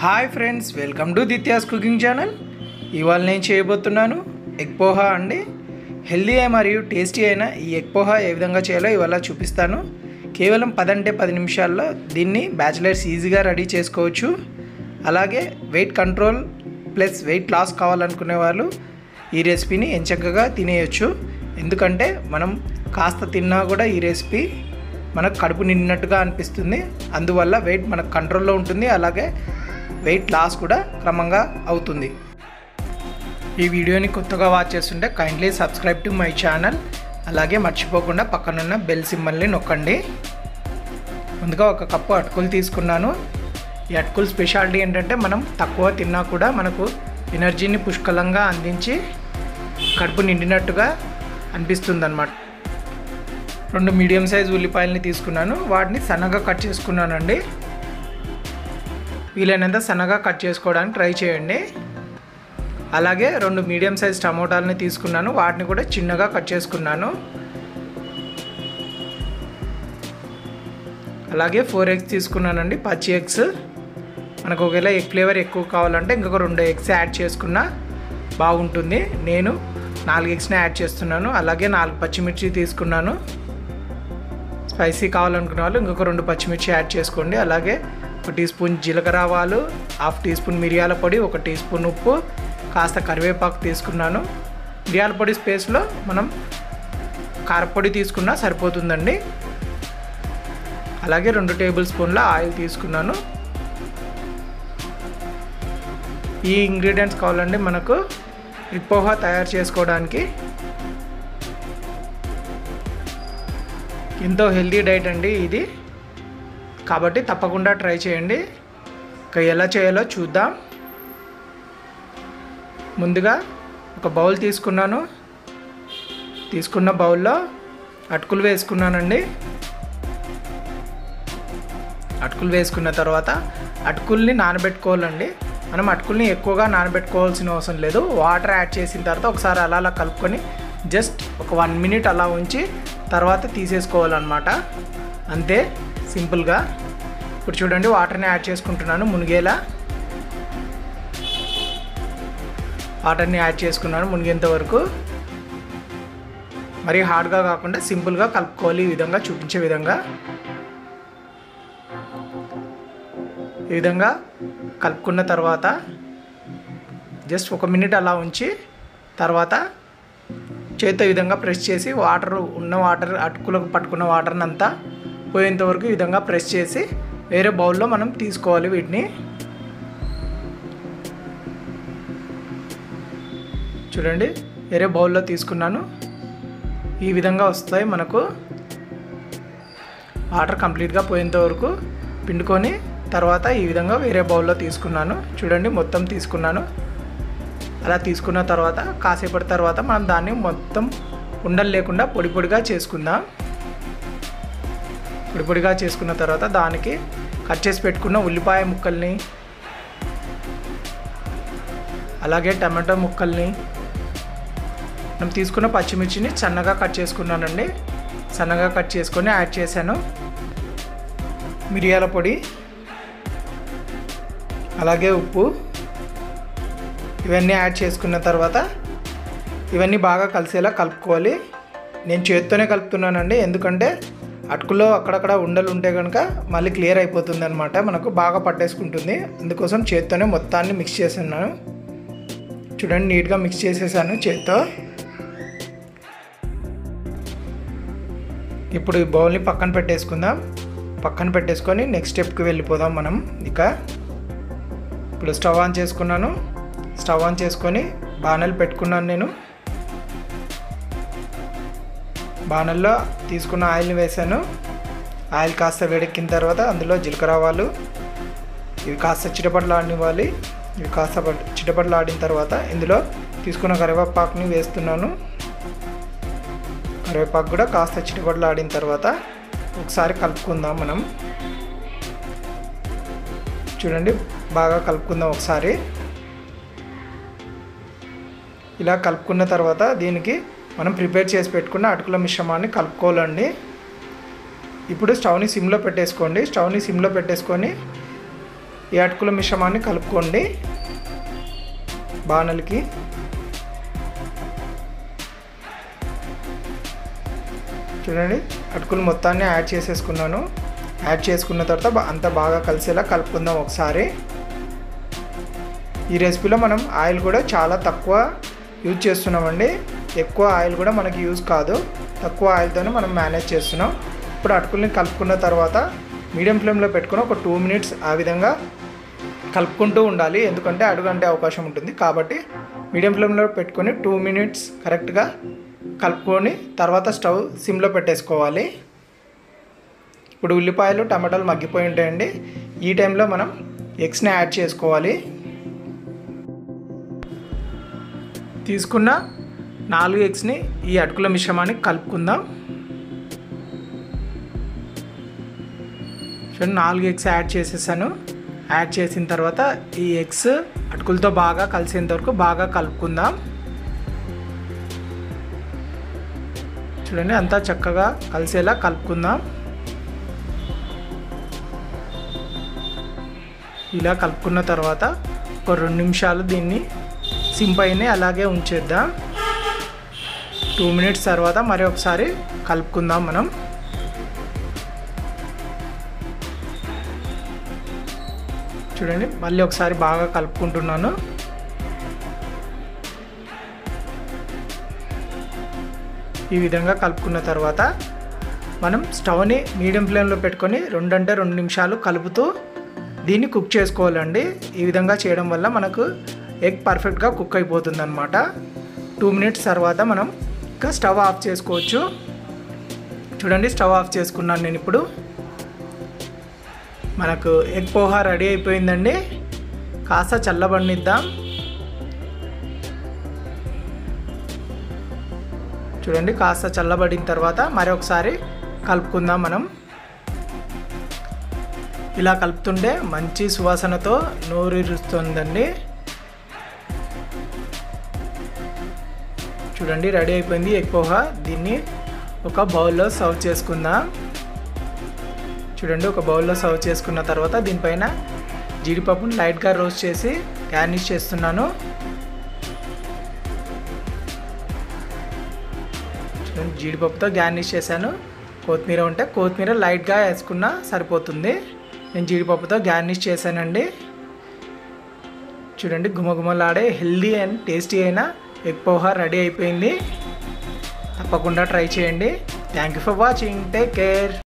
hi friends welcome to దిత్యాస్ cooking channel ఇవాళ నేను చేయబోతున్నాను ఎగ్ పోహా అండి హెల్దీ మరియు టేస్టీ అయిన ఈ ఎగ్ పోహా ఏ విధంగా చేయాలో ఇవాళ చూపిస్తాను కేవలం పదంటే పది నిమిషాల్లో దీన్ని బ్యాచిలర్స్ ఈజీగా రెడీ చేసుకోవచ్చు అలాగే weight control plus weight loss కావాలనుకునే వాళ్ళు ఈ రెసిపీని ఎంచక్కగా తినేయచ్చు ఎందుకంటే మనం కాస్త తిన్నా కూడా ఈ రెసిపీ మనకు కడుపు నిండినట్టుగా అనిపిస్తుంది అందువల్ల వెయిట్ మనకు కంట్రోల్లో ఉంటుంది అలాగే వెయిట్ లాస్ కూడా క్రమంగా అవుతుంది ఈ వీడియోని కొత్తగా వాచ్ చేస్తుంటే kindly subscribe to my channel అలాగే మర్చిపోకుండా పక్కనున్న బెల్ సింబల్ని నొక్కండి ముందుగా ఒక కప్పు అటుకులు తీసుకున్నాను ఈ అటుకుల స్పెషాలిటీ ఏంటంటే మనం తక్కువ తిన్నా కూడా మనకు ఎనర్జీని పుష్కలంగా అందించి కడుపు నిండినట్టుగా అనిపిస్తుంది అనమాట రెండు మీడియం సైజ్ ఉల్లిపాయలని తీసుకున్నాను వాటిని సన్నగా కట్ చేసుకున్నానండి వీలైనంత సన్నగా కట్ చేసుకోవడానికి ట్రై చేయండి అలాగే రెండు మీడియం సైజ్ టమోటాలని తీసుకున్నాను వాటిని కూడా చిన్నగా కట్ చేసుకున్నాను అలాగే ఫోర్ ఎగ్స్ తీసుకున్నానండి పచ్చి ఎగ్స్ మనకు ఒకవేళ ఎగ్ ఫ్లేవర్ ఎక్కువ కావాలంటే ఇంకొక రెండు ఎగ్స్ యాడ్ చేసుకున్నా బాగుంటుంది నేను నాలుగు ఎగ్స్ని యాడ్ చేస్తున్నాను అలాగే నాలుగు పచ్చిమిర్చి తీసుకున్నాను స్పైసీ కావాలనుకునే వాళ్ళు ఇంకొక రెండు పచ్చిమిర్చి యాడ్ చేసుకోండి అలాగే ఒక టీ స్పూన్ జీలకర్ర ఆవాలు హాఫ్ టీ స్పూన్ మిరియాల పొడి ఒక టీ స్పూన్ ఉప్పు కాస్త కరివేపాకు తీసుకున్నాను మిరియాల పొడి స్పేస్లో మనం కారపొడి తీసుకున్నా సరిపోతుందండి అలాగే రెండు టేబుల్ స్పూన్ల ఆయిల్ తీసుకున్నాను ఈ ఇంగ్రీడియంట్స్ కావాలండి మనకు రిపోహా తయారు చేసుకోవడానికి ఎంతో హెల్తీ డైట్ అండి ఇది కాబట్టి తప్పకుండా ట్రై చేయండి ఇక ఎలా చేయాలో చూద్దాం ముందుగా ఒక బౌల్ తీసుకున్నాను తీసుకున్న బౌల్లో అటుకులు వేసుకున్నానండి అటుకులు వేసుకున్న తర్వాత అటుకుల్ని నానబెట్టుకోవాలండి మనం అటుకుల్ని ఎక్కువగా నానబెట్టుకోవాల్సిన అవసరం లేదు వాటర్ యాడ్ చేసిన తర్వాత ఒకసారి అలా అలా కలుపుకొని జస్ట్ ఒక వన్ మినిట్ అలా ఉంచి తర్వాత తీసేసుకోవాలన్నమాట అంతే సింపుల్గా ఇప్పుడు చూడండి వాటర్ని యాడ్ చేసుకుంటున్నాను మునిగేలా వాటర్ని యాడ్ చేసుకున్నాను మునిగేంత వరకు మరి హార్డ్గా కాకుండా సింపుల్గా కలుపుకోవాలి ఈ విధంగా చూపించే విధంగా ఈ విధంగా కలుపుకున్న తర్వాత జస్ట్ ఒక మినిట్ అలా ఉంచి తర్వాత చేతితో ఈ విధంగా ప్రెస్ చేసి వాటర్ ఉన్న వాటర్ అటుకులకు పట్టుకున్న వాటర్ని అంతా పోయేంత వరకు ఈ విధంగా ప్రెస్ చేసి వేరే బౌల్లో మనం తీసుకోవాలి వీటిని చూడండి వేరే బౌల్లో తీసుకున్నాను ఈ విధంగా వస్తాయి మనకు వాటర్ కంప్లీట్గా పోయేంత వరకు పిండుకొని తర్వాత ఈ విధంగా వేరే బౌల్లో తీసుకున్నాను చూడండి మొత్తం తీసుకున్నాను అలా తీసుకున్న తర్వాత కాసేపటి తర్వాత మనం దాన్ని మొత్తం ఉండలు లేకుండా పొడి పొడిగా చేసుకుందాం పొడి పొడిగా చేసుకున్న తర్వాత దానికి కట్ చేసి పెట్టుకున్న ఉల్లిపాయ ముక్కల్ని అలాగే టమాటో ముక్కల్ని మనం తీసుకున్న పచ్చిమిర్చిని సన్నగా కట్ చేసుకున్నానండి సన్నగా కట్ చేసుకొని యాడ్ చేశాను మిరియాల పొడి అలాగే ఉప్పు ఇవన్నీ యాడ్ చేసుకున్న తర్వాత ఇవన్నీ బాగా కలిసేలా కలుపుకోవాలి నేను చేత్తోనే కలుపుతున్నానండి ఎందుకంటే అటుకులో అక్కడక్కడ ఉండలు ఉంటే కనుక మళ్ళీ క్లియర్ అయిపోతుంది అనమాట మనకు బాగా పట్టేసుకుంటుంది అందుకోసం చేత్తోనే మొత్తాన్ని మిక్స్ చేస్తున్నాను చూడండి నీట్గా మిక్స్ చేసేసాను చేత్తో ఇప్పుడు ఈ బౌల్ని పక్కన పెట్టేసుకుందాం పక్కన పెట్టేసుకొని నెక్స్ట్ స్టెప్కి వెళ్ళిపోదాం మనం ఇక ఇప్పుడు స్టవ్ ఆన్ చేసుకున్నాను స్టవ్ ఆన్ చేసుకొని బాణలు పెట్టుకున్నాను నేను బాణల్లో తీసుకున్న ఆయిల్ని వేసాను ఆయిల్ కాస్త వేడెక్కిన తర్వాత అందులో జీలకర్ర ఆవాలు ఇవి కాస్త చిటపట్లు ఆడినివ్వాలి ఇవి కాస్త చిటపట్లు ఆడిన తర్వాత ఇందులో తీసుకున్న కరివేపాకుని వేస్తున్నాను కరివేపాకు కూడా కాస్త చిటపట్లు ఆడిన తర్వాత ఒకసారి కలుపుకుందాం మనం చూడండి బాగా కలుపుకుందాం ఒకసారి ఇలా కలుపుకున్న తర్వాత దీనికి మనం ప్రిపేర్ చేసి పెట్టుకున్న అటుకుల మిశ్రమాన్ని కలుపుకోవాలండి ఇప్పుడు స్టవ్ని సిమ్లో పెట్టేసుకోండి స్టవ్ని సిమ్లో పెట్టేసుకొని ఈ అటుకుల మిశ్రమాన్ని కలుపుకోండి బాణలికి చూడండి అటుకులు మొత్తాన్ని యాడ్ చేసేసుకున్నాను యాడ్ చేసుకున్న తర్వాత బా- అంతా బాగా కలిసేలా కలుపుకుందాం ఒకసారి ఈ రెసిపీలో మనం ఆయిల్ కూడా చాలా తక్కువ యూజ్ చేస్తున్నామండి ఎక్కువ ఆయిల్ కూడా మనకి యూజ్ కాదు తక్కువ ఆయిల్తోనే మనం మేనేజ్ చేస్తున్నాం ఇప్పుడు అటుకుల్ని కలుపుకున్న తర్వాత మీడియం ఫ్లేమ్లో పెట్టుకుని ఒక టూ మినిట్స్ ఆ విధంగా కలుపుకుంటూ ఉండాలి ఎందుకంటే అడుగంటే అవకాశం ఉంటుంది కాబట్టి మీడియం ఫ్లేమ్లో పెట్టుకొని టూ మినిట్స్ కరెక్ట్గా కలుపుకొని తర్వాత స్టవ్ సిమ్లో పెట్టేసుకోవాలి ఇప్పుడు ఉల్లిపాయలు టమాటాలు మగ్గిపోయి ఉంటాయండి ఈ టైంలో మనం ఎగ్స్ని యాడ్ చేసుకోవాలి తీసుకున్న నాలుగు ఎగ్స్ని ఈ అటుకుల మిశ్రమానికి కలుపుకుందాం చూడండి నాలుగు ఎగ్స్ యాడ్ చేసేసాను యాడ్ చేసిన తర్వాత ఈ ఎగ్స్ అటుకులతో బాగా కలిసేంత వరకు బాగా కలుపుకుందాం చూడండి అంతా చక్కగా కలిసేలా కలుపుకుందాం ఇలా కలుపుకున్న తర్వాత ఒక రెండు నిమిషాలు దీన్ని సిమ్ పైనే అలాగే ఉంచేద్దాం టూ మినిట్స్ తర్వాత మరి ఒకసారి కలుపుకుందాం మనం చూడండి మళ్ళీ ఒకసారి బాగా కలుపుకుంటున్నాను ఈ విధంగా కలుపుకున్న తర్వాత మనం స్టవ్ని మీడియం ఫ్లేమ్లో పెట్టుకొని రెండంటే రెండు నిమిషాలు కలుపుతూ దీన్ని కుక్ చేసుకోవాలండి ఈ విధంగా చేయడం వల్ల మనకు ఎగ్ పర్ఫెక్ట్గా కుక్ అయిపోతుంది అనమాట టూ మినిట్స్ తర్వాత మనం ఇంకా స్టవ్ ఆఫ్ చేసుకోవచ్చు చూడండి స్టవ్ ఆఫ్ చేసుకున్నాను నేను ఇప్పుడు మనకు ఎగ్ పోహా రెడీ అయిపోయిందండి కాస్త చల్లబడిద్దాం చూడండి కాస్త చల్లబడిన తర్వాత మరొకసారి కలుపుకుందాం మనం ఇలా కలుపుతుంటే మంచి సువాసనతో నోరూరుస్తుందండి చూడండి రెడీ అయిపోయింది ఎగ్ పోహా దీన్ని ఒక బౌల్లో సర్వ్ చేసుకుందాం చూడండి ఒక బౌల్లో సర్వ్ చేసుకున్న తర్వాత దీనిపైన జీడిపప్పును లైట్గా రోస్ట్ చేసి గార్నిష్ చేస్తున్నాను చూడండి జీడిపప్పుతో గార్నిష్ చేశాను కొత్తిమీర ఉంటే కొత్తిమీర లైట్గా వేసుకున్నా సరిపోతుంది నేను జీడిపప్పుతో గార్నిష్ చేశానండి చూడండి గుమగుమలాడే హెల్దీ అండ్ టేస్టీ అయిన ఎగ్ పోహా రెడీ అయిపోయింది తప్పకుండా ట్రై చేయండి thank you for watching take care